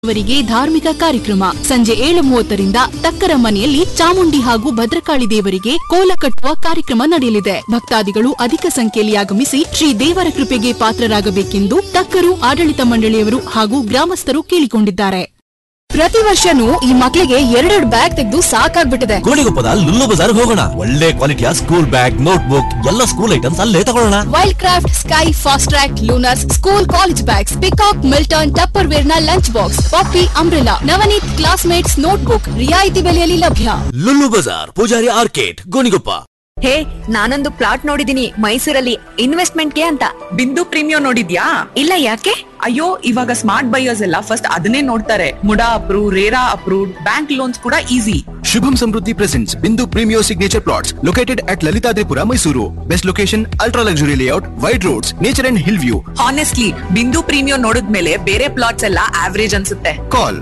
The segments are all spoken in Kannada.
ವರಿಗೆ ಧಾರ್ಮಿಕ ಕಾರ್ಯಕ್ರಮ ಸಂಜೆ ಏಳು ಮೂವತ್ತರಿಂದ ತಕ್ಕರ ಮನೆಯಲ್ಲಿ ಚಾಮುಂಡಿ ಹಾಗೂ ಭದ್ರಕಾಳಿ ದೇವರಿಗೆ ಕೋಲ ಕಟ್ಟುವ ಕಾರ್ಯಕ್ರಮ ನಡೆಯಲಿದೆ ಭಕ್ತಾದಿಗಳು ಅಧಿಕ ಸಂಖ್ಯೆಯಲ್ಲಿ ಆಗಮಿಸಿ ಶ್ರೀ ದೇವರ ಕೃಪೆಗೆ ಪಾತ್ರರಾಗಬೇಕೆಂದು ತಕ್ಕರು ಆಡಳಿತ ಮಂಡಳಿಯವರು ಹಾಗೂ ಗ್ರಾಮಸ್ಥರು ಕೇಳಿಕೊಂಡಿದ್ದಾರೆ ಪ್ರತಿ ವರ್ಷನೂ ಈ ಮಕ್ಕಳಿಗೆ ಎರಡೆರಡು ಬ್ಯಾಗ್ ತೆಗೆದು ಸಾಕಾಗ್ಬಿಟ್ಟಿದೆ ಗೋಣಿಗೊಪ್ಪದ ಲುಲ್ಲು ಬಜಾರ್ ಹೋಗೋಣ ಒಳ್ಳೆ ಕ್ವಾಲಿಟಿಯ ಸ್ಕೂಲ್ ಬ್ಯಾಗ್ ನೋಟ್ ಬುಕ್ ಎಲ್ಲ ಸ್ಕೂಲ್ ಐಟಮ್ಸ್ ಅಲ್ಲೇ ತಗೊಳ್ಳೋಣ Wildcraft Sky Fastrack Lunars school college bags Peacock Milton Tupperware ನ lunch box Poppy umbrella Navneet Classmates notebook ರಿಯಾಯಿತಿ ಬೆಲೆಯಲ್ಲಿ ಲಭ್ಯ ಲುಲ್ಲು ಬಜಾರ್ ಪೂಜಾರಿ ಆರ್ಕೇಟ್ ಗೋಣಿಗೊಪ್ಪ ಹೇ ನಾನೊಂದು ಪ್ಲಾಟ್ ನೋಡಿದೀನಿ ಮೈಸೂರಲ್ಲಿ ಇನ್ವೆಸ್ಟ್ಮೆಂಟ್ಗೆ ಅಂತ ಬಿಂದು ಪ್ರೀಮಿಯಂ ನೋಡಿದ್ಯಾ ಇಲ್ಲ ಯಾಕೆ ಅಯ್ಯೋ ಇವಾಗ ಸ್ಮಾರ್ಟ್ ಬೈಯರ್ಸ್ ಎಲ್ಲ ಫಸ್ಟ್ ಅದನ್ನೇ ನೋಡ್ತಾರೆ MUDA approve RERA approved bank loans ಕೂಡ easy Shubham Samruddhi presents Bindu Premio Signature Plots located at Lalitadripura, Mysuru. Best location, ultra luxury layout, wide roads, nature and hill view. Honestly Bindu premium ನೋಡಿದ್ಮೇಲೆ ಬೇರೆ ಪ್ಲಾಟ್ಸ್ ಎಲ್ಲ ಆವರೇಜ್ ಅನ್ಸುತ್ತೆ Call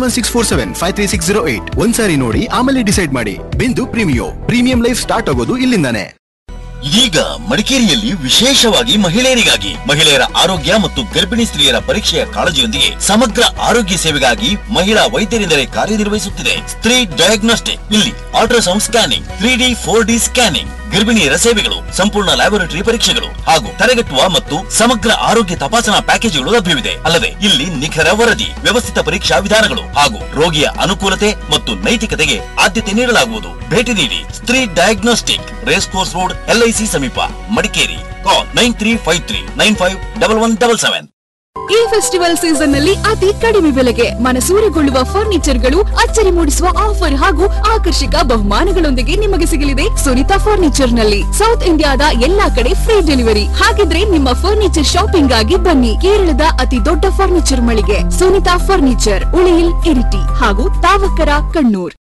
91647-53608. ಒಂದ್ಸಾರಿ ನೋಡಿ ಆಮೇಲೆ ಡಿಸೈಡ್ ಮಾಡಿ ಬಿಂದು ಪ್ರೀಮಿಯೋ ಪ್ರೀಮಿಯಂ ಲೈಫ್ ಸ್ಟಾರ್ಟ್ ಆಗೋದು ಇಲ್ಲಿಂದಾನೆ ಈಗ ಮಡಿಕೇರಿಯಲ್ಲಿ ವಿಶೇಷವಾಗಿ ಮಹಿಳೆಯರಿಗಾಗಿ ಮಹಿಳೆಯರ ಆರೋಗ್ಯ ಮತ್ತು ಗರ್ಭಿಣಿ ಸ್ತ್ರೀಯರ ಪರೀಕ್ಷೆಯ ಕಾಳಜಿಯೊಂದಿಗೆ ಸಮಗ್ರ ಆರೋಗ್ಯ ಸೇವೆಗಾಗಿ ಮಹಿಳಾ ವೈದ್ಯರಿಂದಲೇ ಕಾರ್ಯನಿರ್ವಹಿಸುತ್ತಿದೆ ಸ್ತ್ರೀ ಡಯಾಗ್ನೋಸ್ಟಿಕ್ ಇಲ್ಲಿ ultrasound scanning three D four D scanning ಗರ್ಭಿಣಿಯರ ಸೇವೆಗಳು ಸಂಪೂರ್ಣ ಲ್ಯಾಬೊರೇಟರಿ ಪರೀಕ್ಷೆಗಳು ಹಾಗೂ ತಡೆಗಟ್ಟುವ ಮತ್ತು ಸಮಗ್ರ ಆರೋಗ್ಯ ತಪಾಸಣಾ ಪ್ಯಾಕೇಜ್ಗಳು ಲಭ್ಯವಿದೆ ಅಲ್ಲದೆ ಇಲ್ಲಿ ನಿಖರ ವರದಿ ವ್ಯವಸ್ಥಿತ ಪರೀಕ್ಷಾ ವಿಧಾನಗಳು ಹಾಗೂ ರೋಗಿಯ ಅನುಕೂಲತೆ ಮತ್ತು ನೈತಿಕತೆಗೆ ಆದ್ಯತೆ ನೀಡಲಾಗುವುದು ಭೇಟಿ ನೀಡಿ Stree diagnostic race course road LIC ಸಮೀಪ Madikeri call nine three five three nine five double one double seven ಈ ಫೆಸ್ಟಿವಲ್ ಸೀಸನ್ ನಲ್ಲಿ ಅತಿ ಕಡಿಮೆ ಬೆಲೆಗೆ ಮನಸೂರೆಗೊಳ್ಳುವ ಫರ್ನಿಚರ್ಗಳು ಅಚ್ಚರಿ ಮೂಡಿಸುವ ಆಫರ್ ಹಾಗೂ ಆಕರ್ಷಕ ಬಹುಮಾನಗಳೊಂದಿಗೆ ನಿಮಗೆ ಸಿಗಲಿದೆ ಸುನಿತಾ ಫರ್ನಿಚರ್ ನಲ್ಲಿ ಸೌತ್ ಇಂಡಿಯಾದ ಎಲ್ಲಾ ಕಡೆ ಫ್ರೀ ಡೆಲಿವರಿ ಹಾಗಿದ್ರೆ ನಿಮ್ಮ ಫರ್ನಿಚರ್ ಶಾಪಿಂಗ್ ಆಗಿ ಬನ್ನಿ ಕೇರಳದ ಅತಿ ದೊಡ್ಡ ಫರ್ನಿಚರ್ ಮಳಿಗೆ ಸುನಿತಾ ಫರ್ನಿಚರ್ ಉಳಿಯಿಲ್ ಇರಿಟಿ ಹಾಗೂ ತಾವಕರ ಕಣ್ಣೂರ್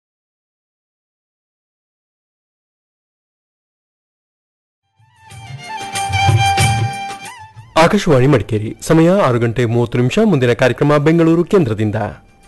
ಆಕಾಶವಾಣಿ ಮಡಿಕೇರಿ ಸಮಯ ಆರು ಗಂಟೆ ಮೂವತ್ತು ನಿಮಿಷ ಮುಂದಿನ ಕಾರ್ಯಕ್ರಮ ಬೆಂಗಳೂರು ಕೇಂದ್ರದಿಂದ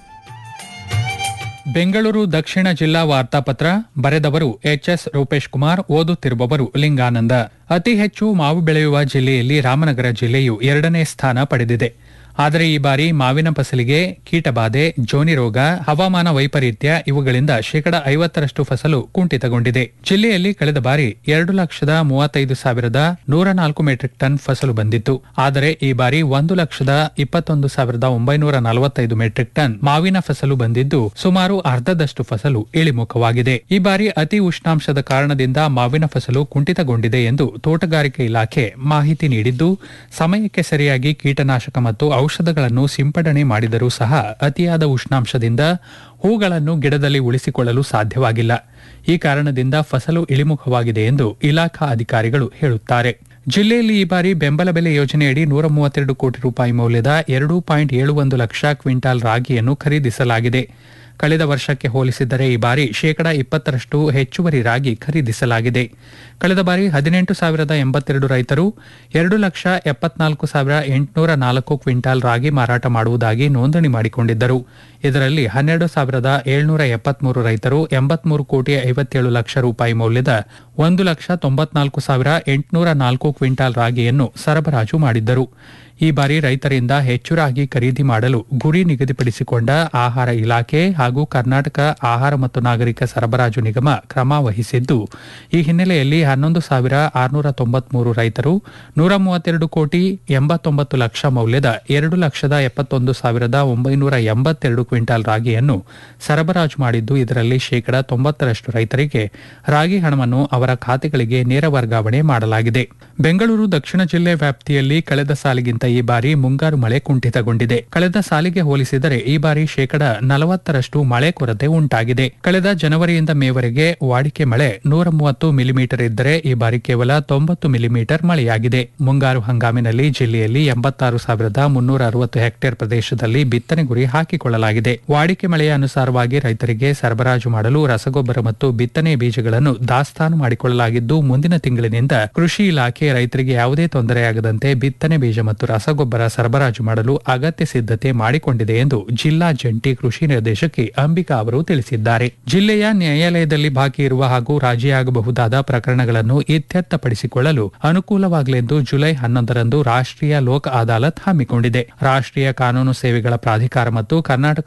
ಬೆಂಗಳೂರು ದಕ್ಷಿಣ ಜಿಲ್ಲಾ ವಾರ್ತಾಪತ್ರ ಬರೆದವರು ಎಚ್ಎಸ್ ರೂಪೇಶ್ ಕುಮಾರ್ ಓದುತ್ತಿರುವವರು ಲಿಂಗಾನಂದ ಅತಿ ಹೆಚ್ಚು ಮಾವು ಬೆಳೆಯುವ ಜಿಲ್ಲೆಯಲ್ಲಿ ರಾಮನಗರ ಜಿಲ್ಲೆಯು ಎರಡನೇ ಸ್ಥಾನ ಪಡೆದಿದೆ ಆದರೆ ಈ ಬಾರಿ ಮಾವಿನ ಫಸಲಿಗೆ ಕೀಟಬಾಧೆ ಜೋನಿ ರೋಗ ಹವಾಮಾನ ವೈಪರೀತ್ಯ ಇವುಗಳಿಂದ ಶೇಕಡ ಐವತ್ತರಷ್ಟು ಫಸಲು ಕುಂಠಿತಗೊಂಡಿದೆ ಜಿಲ್ಲೆಯಲ್ಲಿ ಕಳೆದ ಬಾರಿ ಎರಡು ಲಕ್ಷದ ಮೂವತ್ತೈದು ಸಾವಿರದ ನೂರ ನಾಲ್ಕು ಮೆಟ್ರಿಕ್ ಟನ್ ಫಸಲು ಬಂದಿತ್ತು ಆದರೆ ಈ ಬಾರಿ ಒಂದು ಲಕ್ಷದ ಇಪ್ಪತ್ತೊಂದು ಸಾವಿರದ ಒಂಬೈನೂರ ನಲವತ್ತೈದು ಮೆಟ್ರಿಕ್ ಟನ್ ಮಾವಿನ ಫಸಲು ಬಂದಿದ್ದು ಸುಮಾರು ಅರ್ಧದಷ್ಟು ಫಸಲು ಇಳಿಮುಖವಾಗಿದೆ ಈ ಬಾರಿ ಅತಿ ಉಷ್ಣಾಂಶದ ಕಾರಣದಿಂದ ಮಾವಿನ ಫಸಲು ಕುಂಠಿತಗೊಂಡಿದೆ ಎಂದು ತೋಟಗಾರಿಕೆ ಇಲಾಖೆ ಮಾಹಿತಿ ನೀಡಿದ್ದು ಸಮಯಕ್ಕೆ ಸರಿಯಾಗಿ ಕೀಟನಾಶಕ ಮತ್ತು ಔಷಧಗಳನ್ನು ಸಿಂಪಡಣೆ ಮಾಡಿದರೂ ಸಹ ಅತಿಯಾದ ಉಷ್ಣಾಂಶದಿಂದ ಹೂಗಳನ್ನು ಗಿಡದಲ್ಲಿ ಉಳಿಸಿಕೊಳ್ಳಲು ಸಾಧ್ಯವಾಗಿಲ್ಲ ಈ ಕಾರಣದಿಂದ ಫಸಲು ಇಳಿಮುಖವಾಗಿದೆ ಎಂದು ಇಲಾಖಾ ಅಧಿಕಾರಿಗಳು ಹೇಳುತ್ತಾರೆ ಜಿಲ್ಲೆಯಲ್ಲಿ ಈ ಬಾರಿ ಬೆಂಬಲ ಬೆಲೆ ಯೋಜನೆಯಡಿ ನೂರ ಮೂವತ್ತೆರಡು ಕೋಟಿ ರೂಪಾಯಿ ಮೌಲ್ಯದ ಎರಡು ಪಾಯಿಂಟ್ ಏಳು ಒಂದು ಲಕ್ಷ ಕ್ವಿಂಟಾಲ್ ರಾಗಿಯನ್ನು ಖರೀದಿಸಲಾಗಿದೆ ಕಳೆದ ವರ್ಷಕ್ಕೆ ಹೋಲಿಸಿದರೆ ಈ ಬಾರಿ ಶೇಕಡ ಇಪ್ಪತ್ತರಷ್ಟು ಹೆಚ್ಚುವರಿ ರಾಗಿ ಖರೀದಿಸಲಾಗಿದೆ ಕಳೆದ ಬಾರಿ ಹದಿನೆಂಟು ಸಾವಿರದ ಎಂಬತ್ತೆರಡು ರೈತರು ಎರಡು ಲಕ್ಷ ಎಪ್ಪತ್ನಾಲ್ಕು ಸಾವಿರ ಎಂಟುನೂರ ನಾಲ್ಕು ಕ್ವಿಂಟಾಲ್ ರಾಗಿ ಮಾರಾಟ ಮಾಡುವುದಾಗಿ ನೋಂದಣಿ ಮಾಡಿಕೊಂಡಿದ್ದರು ಇದರಲ್ಲಿ ಹನ್ನೆರಡು ಸಾವಿರದ ಏಳ್ನೂರ ಎಪ್ಪತ್ಮೂರು ರೈತರು ಎಂಬತ್ಮೂರು ಕೋಟಿ ಐವತ್ತೇಳು ಲಕ್ಷ ರೂಪಾಯಿ ಮೌಲ್ಯದ ಒಂದು ಲಕ್ಷ ತೊಂಬತ್ನಾಲ್ಕು ಸಾವಿರ ಎಂಟುನೂರ ನಾಲ್ಕು ಕ್ವಿಂಟಾಲ್ ರಾಗಿಯನ್ನು ಸರಬರಾಜು ಮಾಡಿದ್ದರು ಈ ಬಾರಿ ರೈತರಿಂದ ಹೆಚ್ಚು ರಾಗಿ ಖರೀದಿ ಮಾಡಲು ಗುರಿ ನಿಗದಿಪಡಿಸಿಕೊಂಡ ಆಹಾರ ಇಲಾಖೆ ಹಾಗೂ ಕರ್ನಾಟಕ ಆಹಾರ ಮತ್ತು ನಾಗರಿಕ ಸರಬರಾಜು ನಿಗಮ ಕ್ರಮ ವಹಿಸಿದ್ದು ಈ ಹಿನ್ನೆಲೆಯಲ್ಲಿ ಹನ್ನೊಂದು ಸಾವಿರ ಆರುನೂರ ತೊಂಬತ್ಮೂರು ರೈತರು ನೂರ ಮೂವತ್ತೆರಡು ಕೋಟಿ ಎಂಬತ್ತೊಂಬತ್ತು ಲಕ್ಷ ಮೌಲ್ಯದ ಎರಡು ಲಕ್ಷದ ಎಪ್ಪತ್ತೊಂದು ಸಾವಿರದ ಒಂಬೈನೂರ ಎಂಬತ್ತೆರಡು ಕ್ವಿಂಟಾಲ್ ರಾಗಿಯನ್ನು ಸರಬರಾಜು ಮಾಡಿದ್ದು ಇದರಲ್ಲಿ ಶೇಕಡ ತೊಂಬತ್ತರಷ್ಟು ರೈತರಿಗೆ ರಾಗಿ ಹಣವನ್ನು ಅವರ ಖಾತೆಗಳಿಗೆ ನೇರ ವರ್ಗಾವಣೆ ಮಾಡಲಾಗಿದೆ ಬೆಂಗಳೂರು ದಕ್ಷಿಣ ಜಿಲ್ಲೆ ವ್ಯಾಪ್ತಿಯಲ್ಲಿ ಕಳೆದ ಸಾಲಿಗಿಂತ ಈ ಬಾರಿ ಮುಂಗಾರು ಮಳೆ ಕುಂಠಿತಗೊಂಡಿದೆ ಕಳೆದ ಸಾಲಿಗೆ ಹೋಲಿಸಿದರೆ ಈ ಬಾರಿ ಶೇಕಡ ನಲವತ್ತರಷ್ಟು ಮಳೆ ಕೊರತೆ ಉಂಟಾಗಿದೆ ಕಳೆದ ಜನವರಿಯಿಂದ ಮೇವರೆಗೆ ವಾಡಿಕೆ ಮಳೆ ನೂರ ಮೂವತ್ತು ಮಿಲಿಮೀಟರ್ ಇದ್ದರೆ ಈ ಬಾರಿ ಕೇವಲ ತೊಂಬತ್ತು ಮಿಲಿಮೀಟರ್ ಮಳೆಯಾಗಿದೆ ಮುಂಗಾರು ಹಂಗಾಮಿನಲ್ಲಿ ಜಿಲ್ಲೆಯಲ್ಲಿ ಎಂಬತ್ತಾರು ಸಾವಿರದ ಮುನ್ನೂರ ಅರವತ್ತು ಹೆಕ್ಟೇರ್ ಪ್ರದೇಶದಲ್ಲಿ ಬಿತ್ತನೆ ಗುರಿ ಹಾಕಿಕೊಳ್ಳಲಾಗಿದೆ ವಾಡಿಕೆ ಮಳೆಯ ಅನುಸಾರವಾಗಿ ರೈತರಿಗೆ ಸರಬರಾಜು ಮಾಡಲು ರಸಗೊಬ್ಬರ ಮತ್ತು ಬಿತ್ತನೆ ಬೀಜಗಳನ್ನು ದಾಸ್ತಾನು ಮಾಡಿಕೊಳ್ಳಲಾಗಿದ್ದು ಮುಂದಿನ ತಿಂಗಳಿನಿಂದ ಕೃಷಿ ಇಲಾಖೆ ರೈತರಿಗೆ ಯಾವುದೇ ತೊಂದರೆಯಾಗದಂತೆ ಬಿತ್ತನೆ ಬೀಜ ಮತ್ತು ರಸಗೊಬ್ಬರ ಸರಬರಾಜು ಮಾಡಲು ಅಗತ್ಯ ಸಿದ್ಧತೆ ಮಾಡಿಕೊಂಡಿದೆ ಎಂದು ಜಿಲ್ಲಾ ಜಂಟಿ ಕೃಷಿ ನಿರ್ದೇಶಕಿ ಅಂಬಿಕಾ ಅವರು ತಿಳಿಸಿದ್ದಾರೆ ಜಿಲ್ಲೆಯ ನ್ಯಾಯಾಲಯದಲ್ಲಿ ಬಾಕಿ ಇರುವ ಹಾಗೂ ರಾಜಿಯಾಗಬಹುದಾದ ಪ್ರಕರಣಗಳನ್ನು ಇತ್ಯರ್ಥಪಡಿಸಿಕೊಳ್ಳಲು ಅನುಕೂಲವಾಗಲೆಂದು ಜುಲೈ ಹನ್ನೊಂದರಂದು ರಾಷ್ಟ್ರೀಯ ಲೋಕ್ ಅದಾಲತ್ ಹಮ್ಮಿಕೊಂಡಿದೆ ರಾಷ್ಟ್ರೀಯ ಕಾನೂನು ಸೇವೆಗಳ ಪ್ರಾಧಿಕಾರ ಮತ್ತು ಕರ್ನಾಟಕ